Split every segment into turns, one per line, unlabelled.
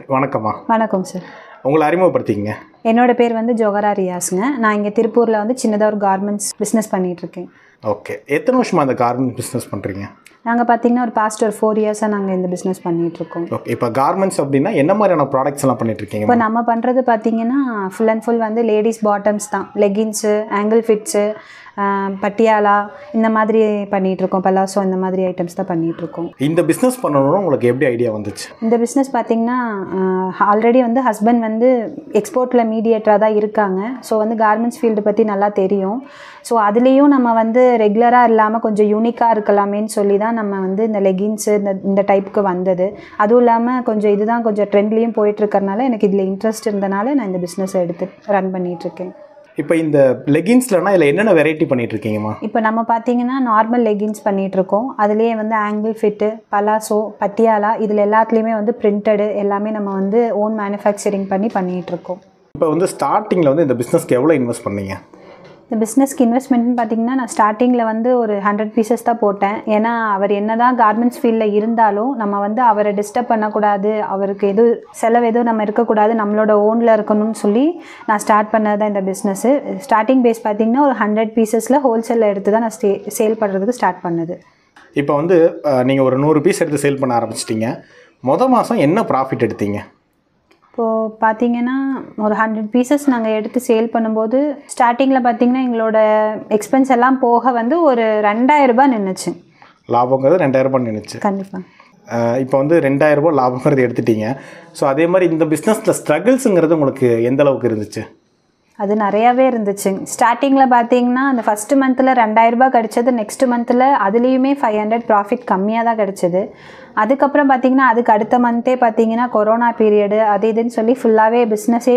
வணக்கம்மா
வணக்கம் சார்
உங்களை அறிமுகப்படுத்திக்கங்க
என்னோட பேர் வந்து ஜோகரா ரியாஸுங்க நான் இங்கே திருப்பூரில் வந்து சின்னதாக ஒரு கார்மெண்ட்ஸ் பிஸ்னஸ் பண்ணிகிட்ருக்கேன்
ஓகே எத்தனை வருஷமா அந்த கார்மெண்ட் பிஸ்னஸ் பண்ணுறீங்க
நாங்கள் பார்த்தீங்கன்னா ஒரு பாஸ்ட் ஒரு ஃபோர் இயர்ஸாக நாங்கள் இந்த பிஸ்னஸ் பண்ணிகிட்ருக்கோம்
ஓகே இப்போ கார்மெண்ட்ஸ் அப்படின்னா என்ன மாதிரியான ப்ராடக்ட்ஸ் எல்லாம் பண்ணிட்டு இருக்கீங்க
இப்போ நம்ம பண்ணுறது பார்த்தீங்கன்னா ஃபுல் அண்ட் ஃபுல் வந்து லேடிஸ் பாட்டம்ஸ் தான் லெகின்ஸு ஆங்கிள் ஃபிட்ஸு பட்டியாலா இந்த மாதிரி பண்ணிகிட்ருக்கோம் பலாசோ இந்த மாதிரி ஐட்டம்ஸ் தான் பண்ணிகிட்ருக்கோம்
இந்த பிஸ்னஸ் பண்ணணும்னு உங்களுக்கு எப்படி ஐடியா வந்துச்சு
இந்த பிஸ்னஸ் பார்த்தீங்கன்னா ஆல்ரெடி வந்து ஹஸ்பண்ட் வந்து எக்ஸ்போர்ட்டில் மீடியேட்டராக தான் இருக்காங்க ஸோ வந்து கார்மெண்ட்ஸ் ஃபீல்டு பற்றி நல்லா தெரியும் ஸோ அதுலேயும் நம்ம வந்து ரெகுலராக இல்லாமல் கொஞ்சம் யூனிக்காக இருக்கலாமேன்னு சொல்லி தான் நம்ம வந்து இந்த லெகின்ஸு இந்த இந்த டைப்புக்கு வந்தது அதுவும் இல்லாமல் கொஞ்சம் இதுதான் கொஞ்சம் ட்ரெண்ட்லேயும் போயிட்டுருக்கறனால எனக்கு இதில் இன்ட்ரெஸ்ட் இருந்தனால நான் இந்த பிஸ்னஸை எடுத்து ரன் பண்ணிகிட்ருக்கேன்
இப்போ இந்த லெகின்ஸ்லனா இதில் என்னென்ன வெரைட்டி பண்ணிட்டு இருக்கீங்கம்மா
இப்போ நம்ம பார்த்தீங்கன்னா நார்மல் லெகின்ஸ் பண்ணிகிட்ருக்கோம் அதுலேயே வந்து ஆங்கிள் ஃபிட்டு பலாசோ பட்டியாலா இதில் எல்லாத்துலேயுமே வந்து பிரிண்டடு எல்லாமே நம்ம வந்து ஓன் மேனுஃபேக்சரிங் பண்ணி பண்ணிகிட்ருக்கோம்
இப்போ வந்து ஸ்டார்டிங்கில் வந்து இந்த பிஸ்னஸ்க்கு எவ்வளோ இன்வெஸ்ட் பண்ணீங்க
இந்த பிஸ்னஸ்க்கு இன்வெஸ்ட்மெண்ட்னு பார்த்தீங்கன்னா நான் ஸ்டார்டிங்கில் வந்து ஒரு ஹண்ட்ரட் பீசஸ் தான் போட்டேன் ஏன்னா அவர் என்ன தான் கார்மெண்ட்ஸ் ஃபீல்டில் இருந்தாலும் நம்ம வந்து அவரை டிஸ்டர்ப் பண்ணக்கூடாது அவருக்கு எதுவும் செலவு எதுவும் நம்ம இருக்கக்கூடாது நம்மளோட ஓனில் இருக்கணும்னு சொல்லி நான் ஸ்டார்ட் பண்ணது தான் இந்த பிஸ்னஸ்ஸு ஸ்டார்டிங் பேஸ் பார்த்தீங்கன்னா ஒரு ஹண்ட்ரட் பீசஸில் ஹோல்சேலில் எடுத்து தான் நான் ஸ்டே சேல் பண்ணுறதுக்கு ஸ்டார்ட் பண்ணது
இப்போ வந்து நீங்கள் ஒரு நூறு பீஸ் எடுத்து சேல் பண்ண ஆரம்பிச்சிட்டிங்க மொதல் மாதம் என்ன ப்ராஃபிட் எடுத்தீங்க
இப்போது பார்த்தீங்கன்னா ஒரு ஹண்ட்ரட் பீசஸ் நாங்கள் எடுத்து சேல் பண்ணும்போது ஸ்டார்டிங்கில் பார்த்தீங்கன்னா எங்களோட எக்ஸ்பென்ஸ் எல்லாம் போக வந்து ஒரு ரெண்டாயிரம் ரூபாய் நின்றுச்சு
லாபங்கிறது ரெண்டாயிரம் ரூபாய் நினைச்சு
கண்டிப்பாக
இப்போ வந்து ரெண்டாயிரம் ரூபாய் லாபங்கிறது எடுத்துட்டீங்க ஸோ அதே மாதிரி இந்த பிஸ்னஸில் ஸ்ட்ரகிள்ஸுங்கிறது உங்களுக்கு எந்த அளவுக்கு இருந்துச்சு
அது நிறையாவே இருந்துச்சு ஸ்டார்டிங்கில் பார்த்தீங்கன்னா அந்த ஃபஸ்ட்டு மந்தில் ரெண்டாயிரரூபா கிடச்சது நெக்ஸ்ட் மந்தில் அதுலேயுமே ஃபைவ் ஹண்ட்ரட் ப்ராஃபிட் கம்மியாக தான் கிடச்சிது அதுக்கப்புறம் பார்த்தீங்கன்னா அதுக்கு அடுத்த மந்த்தே பார்த்தீங்கன்னா கொரோனா பீரியடு அது இதுன்னு சொல்லி ஃபுல்லாகவே பிஸ்னஸே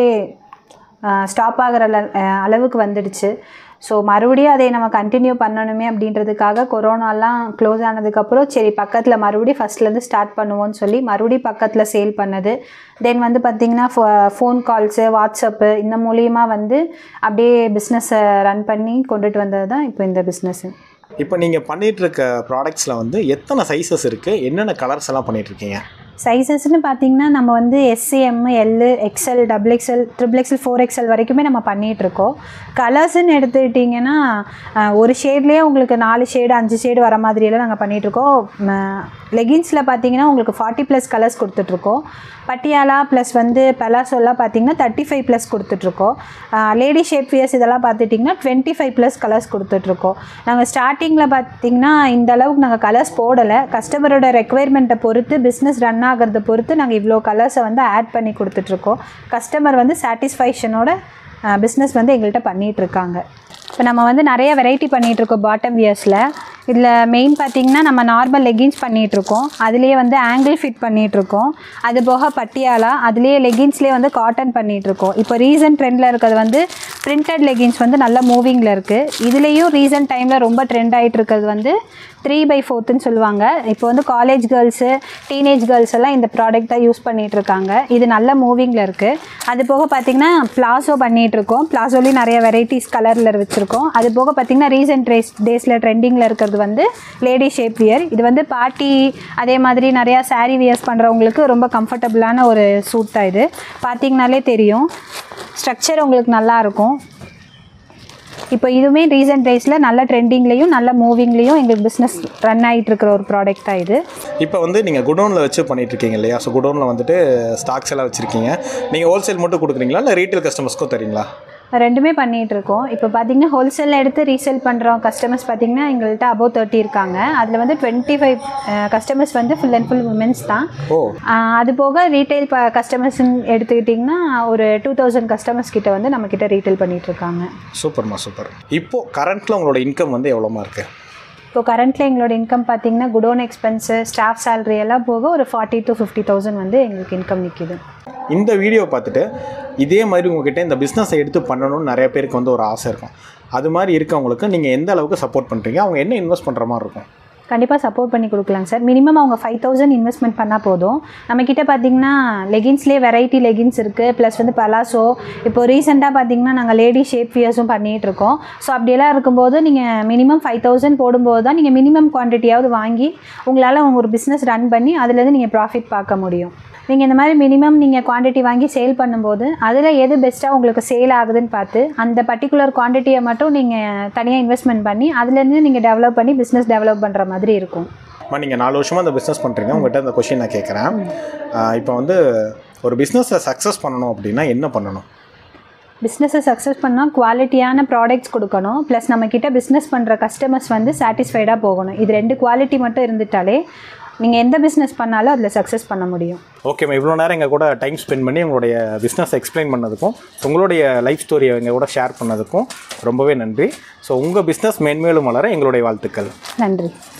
ஸ்டாப் ஆகிற அள- அஹ் அளவுக்கு வந்துடுச்சு ஸோ மறுபடியும் அதை நம்ம கண்டினியூ பண்ணணுமே அப்படின்றதுக்காக கொரோனாலாம் க்ளோஸ் ஆனதுக்கப்புறம் சரி பக்கத்தில் மறுபடியும் ஃபஸ்ட்லேருந்து ஸ்டார்ட் பண்ணுவோம்னு சொல்லி மறுபடியும் பக்கத்தில் சேல் பண்ணது தென் வந்து பார்த்திங்கன்னா ஃபோன் கால்ஸு வாட்ஸ்அப்பு இந்த மூலியமா வந்து அப்படியே பிஸ்னஸை ரன் பண்ணி கொண்டுட்டு வந்தது தான் இப்போ இந்த பிஸ்னஸ்ஸு
இப்போ நீங்கள் பண்ணிட்டு இருக்க ப்ராடக்ட்ஸில் வந்து எத்தனை சைஸஸ் இருக்குது என்னென்ன கலர்ஸ் எல்லாம் பண்ணிட்டு இருக்கீங்க
சைஸஸ்னு பார்த்தீங்கன்னா நம்ம வந்து SCM L XL double XL triple XL four XL வரைக்குமே நம்ம பண்ணிகிட்ருக்கோம் கலர்ஸ்ன்னு எடுத்துக்கிட்டிங்கன்னா அஹ், ஒரு ஷேட்லேயே உங்களுக்கு நாலு ஷேடு அஞ்சு ஷேடு வர மாதிரியெல்லாம் நாங்கள் பண்ணிகிட்ருக்கோம் லெகின்ஸில் பார்த்தீங்கன்னா உங்களுக்கு ஃபார்ட்டி ப்ளஸ் கலர்ஸ் கொடுத்துட்ருக்கோம் பட்டியாலா ப்ளஸ் வந்து பெலாசோலாம் பார்த்தீங்கன்னா தேர்ட்டி ஃபைவ் ப்ளஸ் கொடுத்துட்ருக்கோம் லேடி ஷேப் ஃபியர்ஸ் இதெல்லாம் பார்த்துட்டிங்கன்னா டுவெண்ட்டி ஃபைவ் ப்ளஸ் கலர்ஸ் கொடுத்துட்ருக்கோம் நாங்கள் ஸ்டார்டிங்கில் பார்த்தீங்கன்னா இந்த அளவுக்கு நாங்கள் கலர்ஸ் போடலை கஸ்டமரோட ரெக்குவயர்மெண்ட்டை பொறுத்து பிஸ்னஸ் ரன் ஆகிறத பொறுத்து நாங்கள் இவ்வளோ கலர்ஸை வந்து ஆட் பண்ணி கொடுத்துட்ருக்கோம் கஸ்டமர் வந்து சாட்டிஸ்ஃபேக்ஷனோட பிஸ்னஸ் வந்து எங்கள்கிட்ட பண்ணிகிட்டு இருக்காங்க இப்போ நம்ம வந்து நிறைய வெரைட்டி பண்ணிகிட்ருக்கோம் பாட்டம் வியர்ஸில் இதில் மெயின் பார்த்தீங்கன்னா நம்ம நார்மல் லெகின்ஸ் பண்ணிகிட்ருக்கோம் அதுலேயே வந்து ஆங்கிள் ஃபிட் பண்ணிகிட்ருக்கோம் அது போக பட்டியாலா அதுலேயே லெகின்ஸ்லேயே வந்து காட்டன் பண்ணிகிட்ருக்கோம் இப்போ ரீசன்ட் ட்ரெண்டில் இருக்கிறது வந்து பிரிண்டட் லெகின்ஸ் வந்து நல்ல மூவிங்கில் இருக்குது இதுலேயும் ரீசன்ட் டைமில் ரொம்ப ட்ரெண்ட் ஆகிட்டு இருக்கிறது வந்து த்ரீ பை ஃபோர்த்துன்னு சொல்லுவாங்க இப்போ வந்து காலேஜ் கேர்ள்ஸு டீனேஜ் கேர்ள்ஸ் எல்லாம் இந்த ப்ராடக்ட் தான் யூஸ் பண்ணிகிட்டு இருக்காங்க இது நல்ல மூவிங்கில் இருக்குது அது போக பார்த்திங்கன்னா பிளாசோ பண்ணிகிட்டு இருக்கோம் பிளாசோலேயும் நிறைய வெரைட்டிஸ் கலரில் வச்சுருக்கோம் அது போக பார்த்திங்கன்னா ரீசெண்ட் டேஸ் டேஸில் ட்ரெண்டிங்கில் இருக்கிறது வந்து லேடி ஷேப் வியர் இது வந்து பார்ட்டி அதே மாதிரி நிறையா saree வியர்ஸ் பண்ணுறவங்களுக்கு ரொம்ப கம்ஃபர்டபுளான ஒரு சூட் தான் இது பார்த்தீங்கனாலே தெரியும் ஸ்ட்ரக்சர் உங்களுக்கு நல்லா இருக்கும் இப்போ இதுவுமே ரீசெண்ட் டேஸில் நல்ல ட்ரெண்டிங்லேயும் நல்ல மூவிங்லேயும் எங்களுக்கு பிஸ்னஸ் ரன் ஆகிட்டு இருக்கிற ஒரு ப்ராடக்ட் தான் இது
இப்போ வந்து நீங்கள் குடோனில் வச்சு பண்ணிட்டு இருக்கீங்க இல்லையா ஸோ குடோனில் வந்துட்டு ஸ்டாக்ஸ் எல்லாம் வச்சுருக்கீங்க நீங்கள் ஹோல்சேல் மட்டும் கொடுக்குறீங்களா இல்லை ரீட்டைல் கஸ்டமர்ஸ்க்கும் தரீங்களா
ரெண்டுமே பண்ணிகிட்டு இருக்கோம் இப்போ பார்த்தீங்கன்னா ஹோல்சேலில் எடுத்து ரீசேல் பண்ணுறோம் கஸ்டமர்ஸ் பார்த்தீங்கன்னா எங்கள்கிட்ட அபவ் தேர்ட்டி இருக்காங்க அதில் வந்து டுவெண்ட்டி ஃபைவ் கஸ்டமர்ஸ் வந்து ஃபுல் அண்ட் ஃபுல் உமன்ஸ் தான்
ஓ
அஹ், அது போக ரீட்டைல் ப கஸ்டமர்ஸ்ன்னு எடுத்துக்கிட்டிங்கன்னா ஒரு டூ தௌசண்ட் கஸ்டமர்ஸ் கிட்ட வந்து நம்மக்கிட்ட ரீட்டைல் பண்ணிகிட்டு இருக்காங்க
சூப்பர்மா சூப்பர் இப்போது கரண்ட்டில் உங்களோட இன்கம் வந்து எவ்வளோமா இருக்குது
இப்போ கரண்ட்டில் எங்களோட இன்கம் பார்த்தீங்கன்னா குடோன் எக்ஸ்பென்ஸு ஸ்டாஃப் சேலரி எல்லாம் போக ஒரு ஃபார்ட்டி to ஃபிஃப்டி தௌசண்ட் வந்து எங்களுக்கு இன்கம் நிற்கிது
இந்த வீடியோ பார்த்துட்டு இதே மாதிரி உங்ககிட்ட இந்த பிஸ்னஸை எடுத்து பண்ணணும்னு நிறைய பேருக்கு வந்து ஒரு ஆசை இருக்கும் அது மாதிரி இருக்கவங்களுக்கு நீங்கள் எந்த அளவுக்கு சப்போர்ட் பண்ணுறீங்க அவங்க என்ன இன்வெஸ்ட் பண்ணுற மாதிரி இருக்கும்
கண்டிப்பாக சப்போர்ட் பண்ணி கொடுக்கலாங்க சார் மினிமம் அவங்க ஃபைவ் தௌசண்ட் இன்வெஸ்ட்மெண்ட் பண்ணால் போதும் நம்மக்கிட்ட பார்த்தீங்கன்னா லெகின்ஸ்லேயே வெரைட்டி லெகின்ஸ் இருக்குது ப்ளஸ் வந்து பலாசோ இப்போ ரீசெண்டாக பார்த்தீங்கன்னா நாங்கள் லேடி ஷேப் ஃபியர்ஸும் பண்ணிகிட்டு இருக்கோம் ஸோ அப்படியெல்லாம் இருக்கும்போது நீங்கள் மினிமம் ஃபைவ் தௌசண்ட் போடும்போது தான் நீங்கள் மினிமம் குவான்டிட்டியாவது வாங்கி உங்களால் உங்கள் ஒரு பிஸ்னஸ் ரன் பண்ணி அதுலேருந்து நீங்கள் ப்ராஃபிட் பார்க்க முடியும் நீங்கள் இந்த மாதிரி மினிமம் நீங்கள் குவான்டிட்டி வாங்கி சேல் பண்ணும்போது அதில் எது பெஸ்ட்டாக உங்களுக்கு சேல் ஆகுதுன்னு பார்த்து அந்த பர்டிகுலர் குவான்டிட்டியை மட்டும் நீங்கள் தனியாக இன்வெஸ்ட்மெண்ட் பண்ணி அதுலேருந்து நீங்கள் டெவலப் பண்ணி பிஸ்னஸ் டெவலப் பண்ணுற மாதிரி இருக்கும்
அம்மா நீங்கள் நாலு வருஷமாக அந்த பிஸ்னஸ் பண்ணுறீங்க உங்கள்கிட்ட இந்த கொஷின் நான் கேட்குறேன் இப்போ வந்து ஒரு பிஸ்னஸை சக்ஸஸ் பண்ணணும் அப்படின்னா என்ன பண்ணணும்
பிஸ்னஸை சக்ஸஸ் பண்ணால் குவாலிட்டியான ப்ராடக்ட்ஸ் கொடுக்கணும் ப்ளஸ் நம்மக்கிட்ட பிஸ்னஸ் பண்ணுற கஸ்டமர்ஸ் வந்து சாட்டிஸ்ஃபைடாக போகணும் இது ரெண்டு குவாலிட்டி மட்டும் இருந்துட்டாலே நீங்கள் எந்த பிஸ்னஸ் பண்ணாலும் அதில் சக்ஸஸ் பண்ண முடியும்
ஓகேம்மா இவ்வளோ நேரம் எங்கள் கூட டைம் ஸ்பெண்ட் பண்ணி உங்களுடைய பிஸ்னஸ் எக்ஸ்பிளைன் பண்ணதுக்கும் உங்களுடைய லைஃப் ஸ்டோரியை எங்கள் கூட ஷேர் பண்ணதுக்கும் ரொம்பவே நன்றி ஸோ உங்கள் பிஸ்னஸ் மேன்மேலும் வளர எங்களுடைய வாழ்த்துக்கள்
நன்றி